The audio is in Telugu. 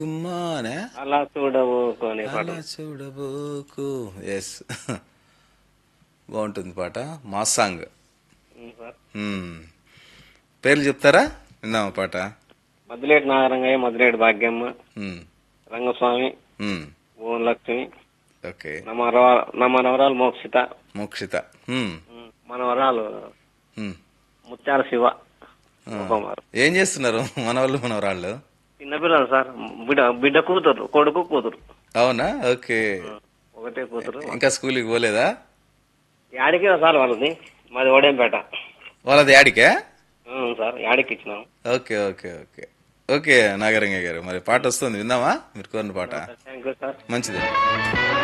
గుమ్మానే అలా చూడవు కొని పాట అలా చూడబోకు ఎస్ బాగుంటుంది పాట మా సాంగ్ ఉమ్, సార్ మ్మ్. పేర్లు చెప్తారా విందామా పాట మద్దిలేటి నాగరంగయ్య మద్దిలేటి భాగ్యమ్మ మ్మ్. రంగస్వామి మ్మ్. భువన లక్ష్మి ఓకే నా మనవరా- నా మనవరాలు మోక్షిత మోక్షిత మ్మ్. ఉమ్, మనవరాలు మ్మ్. ముత్యాల శివ ఆ. ఉపమారు ఏం చేస్తున్నారు మనవాళ్ళు మనవరాళ్ళు చిన్నపిల్లలు సార్ బిడ్డ బిడ్డ కూతురు కొడుకు కూతురు అవునా ఓకే ఒకటే కూతురు ఇంకా స్కూల్కి పోలేదా యాడికి సార్ వాళ్ళది మాది ఓడేంపేట వాళ్ళది యాడికే ఉమ్, సార్ యాడికి ఇచ్చినాం okay okay okay okay Nagaranga గారు మరి పాట వస్తుంది విందామా మీరు కోరిన పాట థ్యాంక్ యూ సార్ మంచిది